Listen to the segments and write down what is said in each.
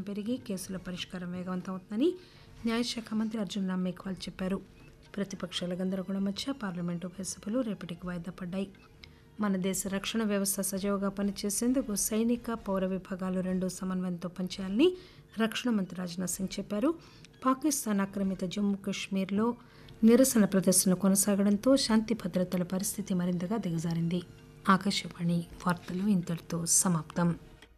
పెరిగి కేసుల పరిష్కారం వేగవంతం అవుతుందని న్యాయశాఖ మంత్రి అర్జున్ రామ్ మేఘ్వాల్ చెప్పారు ప్రతిపక్షాల గందరగోళం మధ్య పార్లమెంటు ఉభయ సభలు రేపటికి వాయిదా పడ్డాయి మన దేశ రక్షణ వ్యవస్థ సజావుగా పనిచేసేందుకు సైనిక పౌర విభాగాలు రెండు సమన్వయంతో పనిచేయాలని రక్షణ మంత్రి రాజ్నాథ్ సింగ్ చెప్పారు పాకిస్తాన్ ఆక్రమిత జమ్మూ కాశ్మీర్లో నిరసన ప్రదర్శనలు కొనసాగడంతో శాంతి భద్రతల పరిస్థితి మరింతగా దిగజారింది ఆకాశవాణి వార్తలు ఇంతటితో సమాప్తం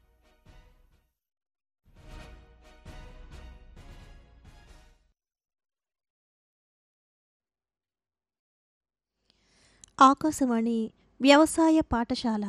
ఆకాశవాణి వ్యవసాయ పాఠశాల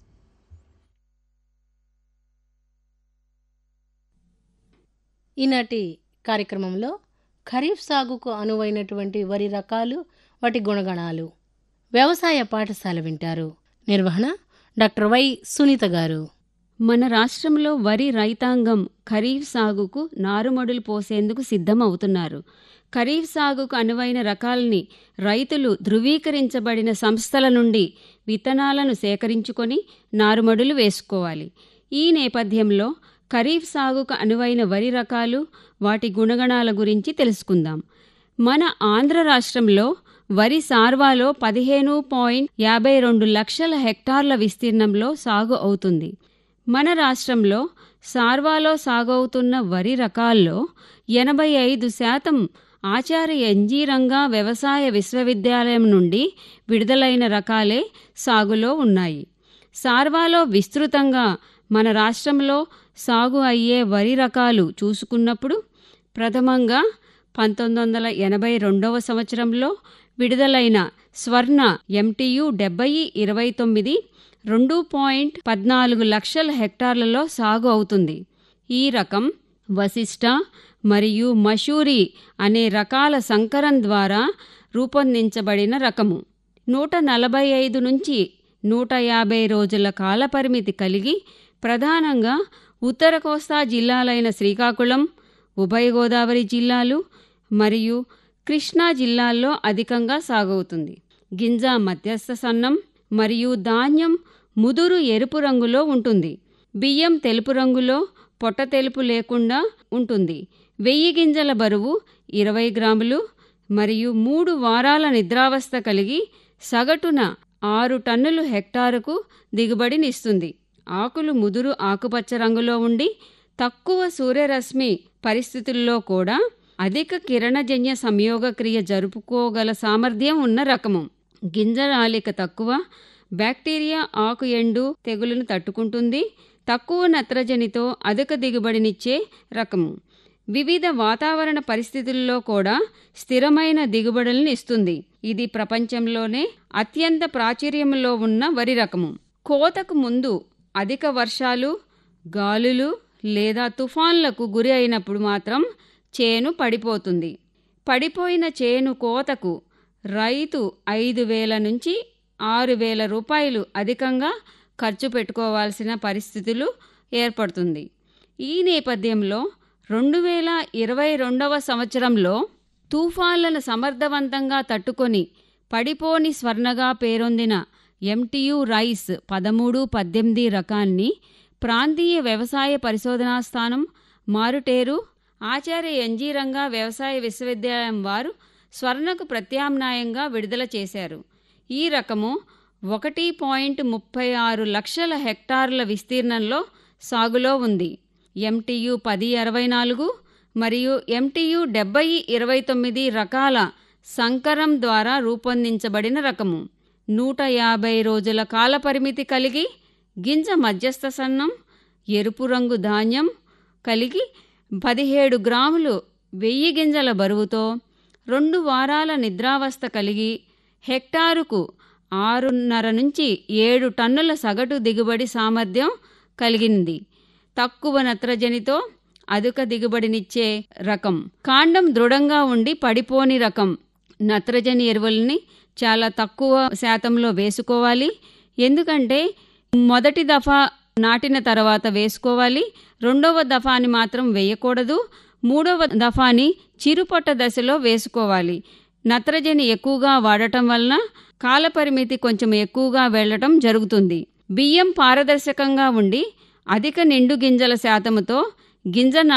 ఈనాటి కార్యక్రమంలో ఖరీఫ్ సాగుకు అనువైనటువంటి వరి రకాలు వాటి గుణగణాలు వ్యవసాయ పాఠశాల వింటారు నిర్వహణ డాక్టర్ వై సునీత గారు మన రాష్ట్రంలో వరి రైతాంగం ఖరీఫ్ సాగుకు నారుమడులు పోసేందుకు సిద్ధమవుతున్నారు ఖరీఫ్ సాగుకు అనువైన రకాలని రైతులు ధృవీకరించబడిన సంస్థల నుండి విత్తనాలను సేకరించుకొని నారుమడులు వేసుకోవాలి ఈ నేపథ్యంలో ఖరీఫ్ సాగుకు అనువైన వరి రకాలు వాటి గుణగణాల గురించి తెలుసుకుందాం మన ఆంధ్ర రాష్ట్రంలో వరి సార్వాలో పదిహేను పాయింట్ యాభై రెండు లక్షల హెక్టార్ల విస్తీర్ణంలో సాగు అవుతుంది మన రాష్ట్రంలో సార్వాలో సాగవుతున్న వరి రకాల్లో ఎనభై ఐదు శాతం ఆచార్య ఎన్జీరంగా వ్యవసాయ విశ్వవిద్యాలయం నుండి విడుదలైన రకాలే సాగులో ఉన్నాయి సార్వాలో విస్తృతంగా మన రాష్ట్రంలో సాగు అయ్యే వరి రకాలు చూసుకున్నప్పుడు ప్రథమంగా పంతొమ్మిది వందల ఎనభై రెండవ సంవత్సరంలో విడుదలైన స్వర్ణ ఎంటీయు డెబ్బై ఇరవై తొమ్మిది రెండు పాయింట్ పద్నాలుగు లక్షల హెక్టార్లలో సాగు అవుతుంది ఈ రకం వశిష్ట మరియు మషూరి అనే రకాల సంకరం ద్వారా రూపొందించబడిన రకము నూట నలభై ఐదు నుంచి నూట యాభై రోజుల కాలపరిమితి కలిగి ప్రధానంగా ఉత్తర కోస్తా జిల్లాలైన శ్రీకాకుళం ఉభయ గోదావరి జిల్లాలు మరియు కృష్ణా జిల్లాల్లో అధికంగా సాగవుతుంది గింజ మధ్యస్థ సన్నం మరియు ధాన్యం ముదురు ఎరుపు రంగులో ఉంటుంది బియ్యం తెలుపు రంగులో పొట్ట తెలుపు లేకుండా ఉంటుంది వెయ్యి గింజల బరువు ఇరవై గ్రాములు మరియు మూడు వారాల నిద్రావస్థ కలిగి సగటున ఆరు టన్నులు హెక్టారుకు దిగుబడినిస్తుంది ఆకులు ముదురు ఆకుపచ్చ రంగులో ఉండి తక్కువ సూర్యరశ్మి పరిస్థితుల్లో కూడా అధిక కిరణజన్య సంయోగక్రియ జరుపుకోగల సామర్థ్యం ఉన్న రకము గింజరాలిక తక్కువ బ్యాక్టీరియా ఆకు ఎండు తెగులును తట్టుకుంటుంది తక్కువ నత్రజనితో అధిక దిగుబడినిచ్చే రకము వివిధ వాతావరణ పరిస్థితుల్లో కూడా స్థిరమైన దిగుబడులను ఇస్తుంది ఇది ప్రపంచంలోనే అత్యంత ప్రాచుర్యంలో ఉన్న వరి రకము కోతకు ముందు అధిక వర్షాలు గాలులు లేదా తుఫాన్లకు గురి అయినప్పుడు మాత్రం చేను పడిపోతుంది పడిపోయిన చేను కోతకు రైతు ఐదు వేల నుంచి ఆరు వేల రూపాయలు అధికంగా ఖర్చు పెట్టుకోవాల్సిన పరిస్థితులు ఏర్పడుతుంది ఈ నేపథ్యంలో రెండు వేల ఇరవై రెండవ సంవత్సరంలో తుఫాన్లను సమర్థవంతంగా తట్టుకొని పడిపోని స్వర్ణగా పేరొందిన ఎంటియు రైస్ పదమూడు పద్దెనిమిది రకాన్ని ప్రాంతీయ వ్యవసాయ పరిశోధనా స్థానం మారుటేరు ఆచార్య ఎన్జీరంగా వ్యవసాయ విశ్వవిద్యాలయం వారు స్వర్ణకు ప్రత్యామ్నాయంగా విడుదల చేశారు ఈ రకము ఒకటి పాయింట్ ముప్పై ఆరు లక్షల హెక్టార్ల విస్తీర్ణంలో సాగులో ఉంది ఎంటీయు పది అరవై నాలుగు మరియు ఎంటీయు డెబ్బై ఇరవై తొమ్మిది రకాల సంకరం ద్వారా రూపొందించబడిన రకము నూట యాభై రోజుల కాలపరిమితి కలిగి గింజ మధ్యస్థ సన్నం ఎరుపు రంగు ధాన్యం కలిగి పదిహేడు గ్రాములు వెయ్యి గింజల బరువుతో రెండు వారాల నిద్రావస్థ కలిగి హెక్టారుకు ఆరున్నర నుంచి ఏడు టన్నుల సగటు దిగుబడి సామర్థ్యం కలిగింది తక్కువ నత్రజనితో అధిక దిగుబడినిచ్చే రకం కాండం దృఢంగా ఉండి పడిపోని రకం నత్రజని ఎరువుల్ని చాలా తక్కువ శాతంలో వేసుకోవాలి ఎందుకంటే మొదటి దఫా నాటిన తర్వాత వేసుకోవాలి రెండవ దఫాని మాత్రం వేయకూడదు మూడవ దఫాని చిరుపొట్ట దశలో వేసుకోవాలి నత్రజని ఎక్కువగా వాడటం వలన కాలపరిమితి కొంచెం ఎక్కువగా వెళ్ళటం జరుగుతుంది బియ్యం పారదర్శకంగా ఉండి అధిక నిండు గింజల శాతముతో గింజ